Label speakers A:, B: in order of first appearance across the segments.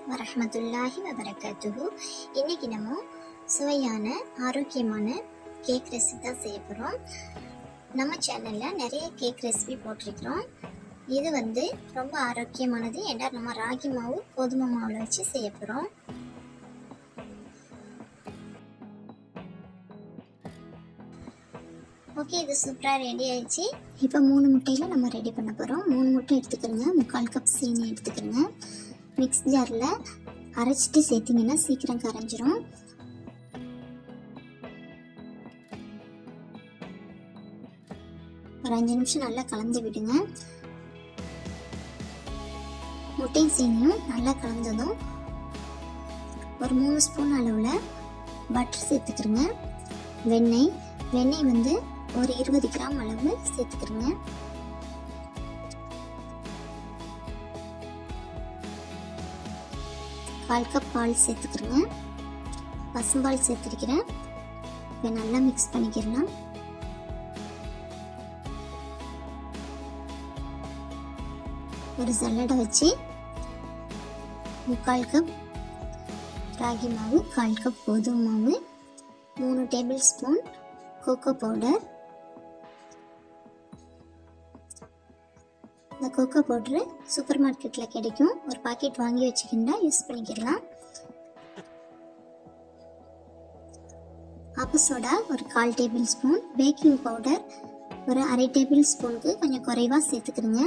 A: வரஹ்மத்துல்லாஹி வபரகாத்துஹு இன்னைக்கு நம்ம சுவையான ஆரோக்கியமான கேக் ரெசிபி தான் செய்ய போகிறோம் நம்ம சேனலில் நிறைய கேக் ரெசிபி போட்டிருக்கிறோம் இது வந்து ரொம்ப ஆரோக்கியமானது ஏன்னா நம்ம ராகி மாவு கோதுமை மாவில் வச்சு செய்ய போகிறோம் ஓகே இது சூப்பராக ரெடி ஆயிடுச்சு இப்போ மூணு முட்டையில் நம்ம ரெடி பண்ண போகிறோம் மூணு முட்டை எடுத்துக்கிறோங்க முக்கால் கப் சீனி எடுத்துக்கிறோங்க மிக்ஸ் ஜாரில் அரைச்சிட்டு சேர்த்திங்கன்னா சீக்கிரம் கரைஞ்சிரும் ஒரு அஞ்சு நிமிஷம் நல்லா கலந்து விடுங்க முட்டை சீனியும் நல்லா கலந்ததும் ஒரு மூணு ஸ்பூன் அளவில் பட்டர் சேர்த்துக்கிறோங்க வெண்ணெய் வெண்ணெய் வந்து ஒரு இருபது கிராம் அளவு சேர்த்துக்கிறோங்க கால் கப் பால் சேர்த்துக்கிறேங்க பசும்பால் சேர்த்துருக்கிறேன் இப்போ நல்லா மிக்ஸ் பண்ணிக்கிறலாம் ஒரு சல்லடை வச்சு முக்கால் கப் ராகி மாவு கால் கப் கோதுமை மாவு மூணு டேபிள் ஸ்பூன் கோகோ பவுடர் இந்த கோகோ பவுடரு சூப்பர் மார்க்கெட்டில் கிடைக்கும் ஒரு பாக்கெட் வாங்கி வச்சுக்கிட்டா யூஸ் பண்ணிக்கலாம் ஆப்ப சோடா ஒரு கால் டேபிள் ஸ்பூன் பேக்கிங் பவுடர் ஒரு அரை டேபிள் ஸ்பூனுக்கு கொஞ்சம் குறைவாக சேர்த்துக்கிறேங்க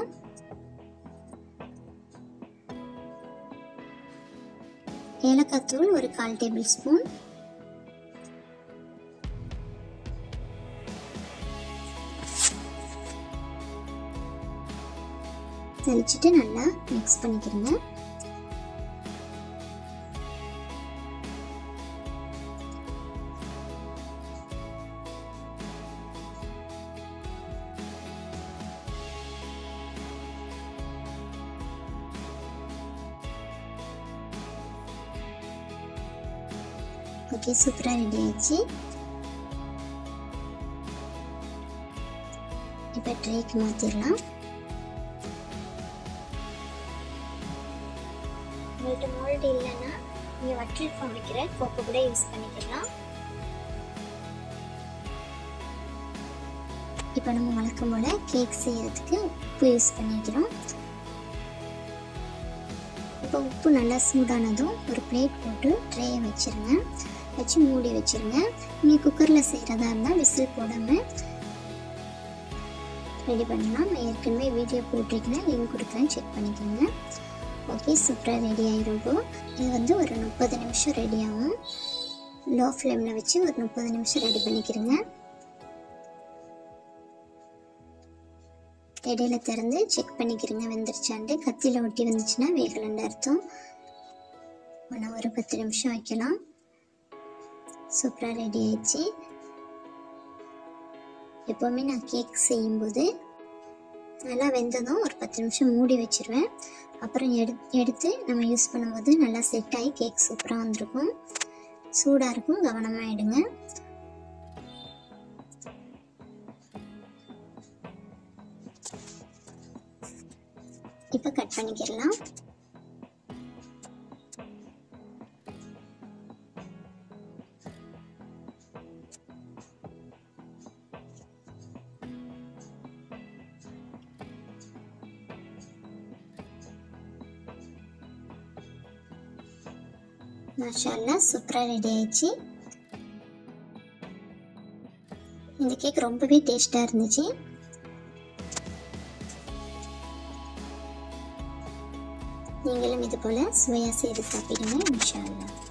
A: ஏலக்காய் தூள் ஒரு கால் டேபிள் ஸ்பூன் தெளிச்சுட்டு நல்லா மிக்ஸ் பண்ணிக்கிறேங்க ஓகே சூப்பராக ரெடி ஆயிடுச்சு இப்போ ட்ரேக்கு மாற்றிடலாம் உங்கள்கிட்ட மோல்டு இல்லைன்னா நீங்கள் வட்டில் ஃபார்ம் வைக்கிற கோப்பை கூட யூஸ் பண்ணிக்கலாம் இப்போ நம்ம வழக்கம் போல் கேக் செய்யறதுக்கு உப்பு யூஸ் பண்ணிக்கிறோம் இப்போ உப்பு நல்லா சூடானதும் ஒரு பிளேட் போட்டு ட்ரேயை வச்சுருங்க வச்சு மூடி வச்சுருங்க நீங்கள் குக்கரில் செய்கிறதா இருந்தால் விசில் போடாமல் ரெடி பண்ணலாம் நான் ஏற்கனவே வீடியோ போட்டிருக்கேன் லிங்க் கொடுக்குறேன் செக் பண்ணிக்கோங்க ஓகே சூப்பராக ரெடி ஆகிருக்கும் இது வந்து ஒரு முப்பது நிமிஷம் ரெடி ஆகும் லோ ஃப்ளேமில் வச்சு ஒரு முப்பது நிமிஷம் ரெடி பண்ணிக்கிறேங்க இடையில திறந்து செக் பண்ணிக்கிறேங்க வெந்துருச்சான்ட்டு கத்தியில் ஒட்டி வந்துச்சுன்னா வேகலண்டு அர்த்தம் ஒன்று ஒரு பத்து நிமிஷம் வைக்கலாம் சூப்பராக ரெடி ஆயிடுச்சு எப்போவுமே நான் கேக் செய்யும்போது நல்லா வெந்ததும் ஒரு பத்து நிமிஷம் மூடி வச்சிருவேன் அப்புறம் எடு எடுத்து நம்ம யூஸ் பண்ணும்போது நல்லா செட் ஆகி கேக் சூப்பராக வந்திருக்கும் சூடாக இருக்கும் கவனமாக எடுங்க இப்போ கட் பண்ணிக்கிடலாம் மாஷால்லா சூப்பராக ரெடி ஆயிடுச்சு இந்த கேக் ரொம்பவே டேஸ்டாக இருந்துச்சு நீங்களும் இது போல் சுவையாக செய்து சாப்பிடுங்க இன்ஷா அல்லாஹ்